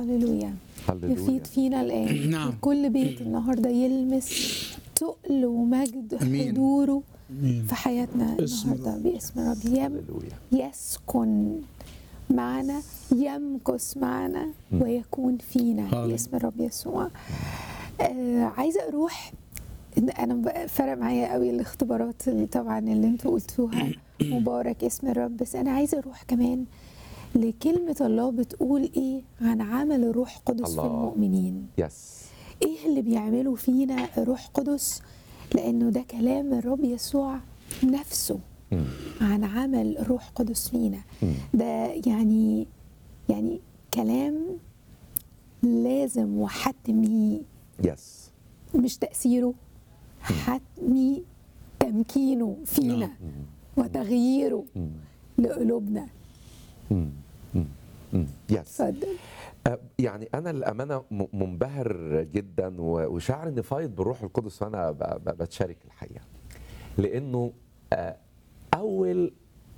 هللويا هللويا يفيض فينا الآن نعم. كل بيت النهارده يلمس تقل ومجد أمين. حضوره أمين. في حياتنا اسم النهارده باسم الرب يم هللويا يسكن معنا يمكث معنا ويكون فينا هاليلويا. باسم الرب يسوع آه عايزه اروح إن انا ب- فرق معايا قوي الاختبارات اللي طبعا اللي انتوا قلتوها مبارك اسم الرب بس انا عايزه اروح كمان لكلمه الله بتقول ايه عن عمل الروح القدس في الله. المؤمنين يس ايه اللي بيعمله فينا روح قدس لانه ده كلام الرب يسوع نفسه مم. عن عمل روح قدس فينا مم. ده يعني يعني كلام لازم وحتمي يس مش تأثيره حتمي تمكينه فينا نعم. وتغييره مم. لقلوبنا مم. مم. مم. يس اتفضل أه، يعني انا للامانه م- منبهر جدا و- وشاعر اني فايض بالروح القدس وانا ب- ب- بتشارك الحقيقه لانه أه، اول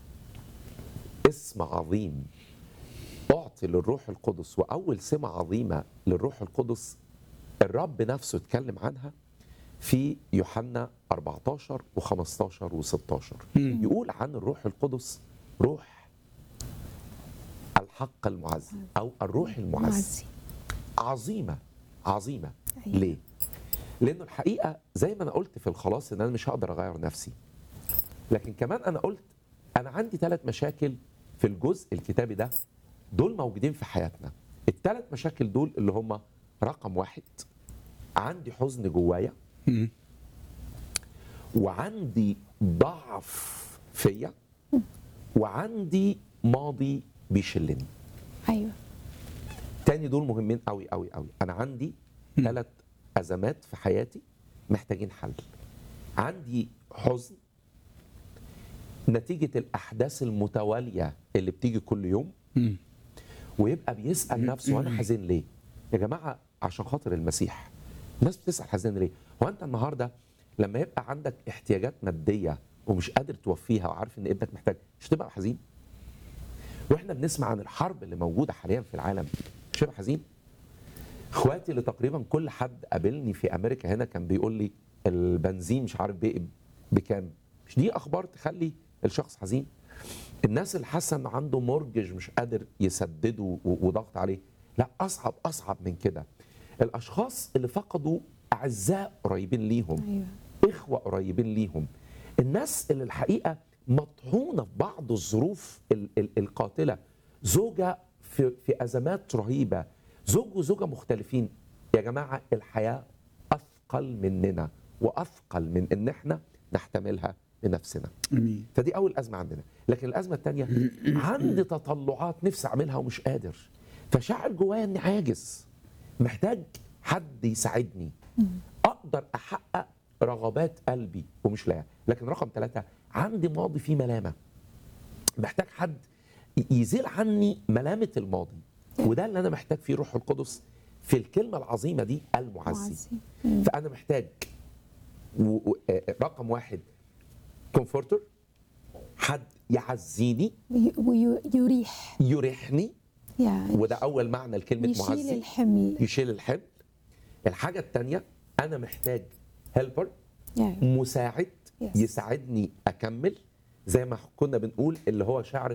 اسم عظيم اعطي للروح القدس واول سمه عظيمه للروح القدس الرب نفسه اتكلم عنها في يوحنا 14 و15 و16 يقول عن الروح القدس روح الحق المعزي او الروح المعزي معزي عظيمه عظيمه أيوة. ليه؟ لانه الحقيقه زي ما انا قلت في الخلاص ان انا مش هقدر اغير نفسي لكن كمان انا قلت انا عندي ثلاث مشاكل في الجزء الكتابي ده دول موجودين في حياتنا الثلاث مشاكل دول اللي هم رقم واحد عندي حزن جوايا مم. وعندي ضعف فيا وعندي ماضي بيشلني ايوه تاني دول مهمين قوي قوي قوي انا عندي ثلاث ازمات في حياتي محتاجين حل عندي حزن نتيجة الأحداث المتوالية اللي بتيجي كل يوم مم. ويبقى بيسأل نفسه وأنا حزين ليه؟ يا جماعة عشان خاطر المسيح الناس بتسأل حزين ليه؟ هو أنت النهاردة لما يبقى عندك احتياجات مادية ومش قادر توفيها وعارف إن ابنك محتاج مش تبقى حزين؟ واحنا بنسمع عن الحرب اللي موجوده حاليا في العالم مش هبقى حزين اخواتي اللي تقريبا كل حد قابلني في امريكا هنا كان بيقول لي البنزين مش عارف بقى بكام مش دي اخبار تخلي الشخص حزين الناس اللي حاسه انه عنده مورجج مش قادر يسدده و- وضغط عليه لا اصعب اصعب من كده الاشخاص اللي فقدوا اعزاء قريبين ليهم ايوه اخوه قريبين ليهم الناس اللي الحقيقه مطحونه في بعض الظروف ال- ال- القاتله زوجه في في ازمات رهيبه زوج وزوجه مختلفين يا جماعه الحياه اثقل مننا واثقل من ان احنا نحتملها لنفسنا امين فدي اول ازمه عندنا لكن الازمه الثانيه عندي تطلعات نفسي اعملها ومش قادر فشاعر جوايا اني عاجز محتاج حد يساعدني اقدر احقق رغبات قلبي ومش لاقيها لكن رقم ثلاثة عندي ماضي فيه ملامه محتاج حد ي- يزيل عني ملامه الماضي وده اللي انا محتاج فيه روح القدس في الكلمه العظيمه دي المعزي معزي. فانا محتاج و... و... آه، رقم واحد كومفورتر حد يعزيني وي- ويريح يريحني يعني وده اول معنى لكلمه يشيل معزي الحمل يشيل الحمل الحاجه الثانيه انا محتاج هيلبر يعني مساعد Yes. يساعدني اكمل زي ما كنا بنقول اللي هو شعر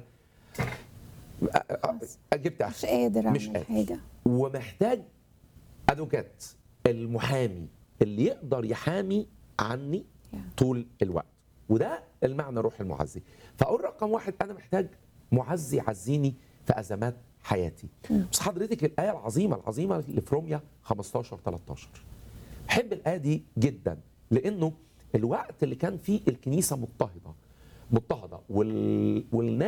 أ- أ- جبت مش اخر قادر مش اعمل قادر. حاجه ومحتاج ادوكات المحامي اللي يقدر يحامي عني Yeah. طول الوقت وده المعنى روح المعزي فاقول رقم واحد انا محتاج معزي يعزيني في ازمات حياتي بس حضرتك الايه العظيمه العظيمه اللي في روميا 15 13 بحب الايه دي جدا لانه الوقت اللي كان فيه الكنيسه مضطهده مضطهده وال... والناس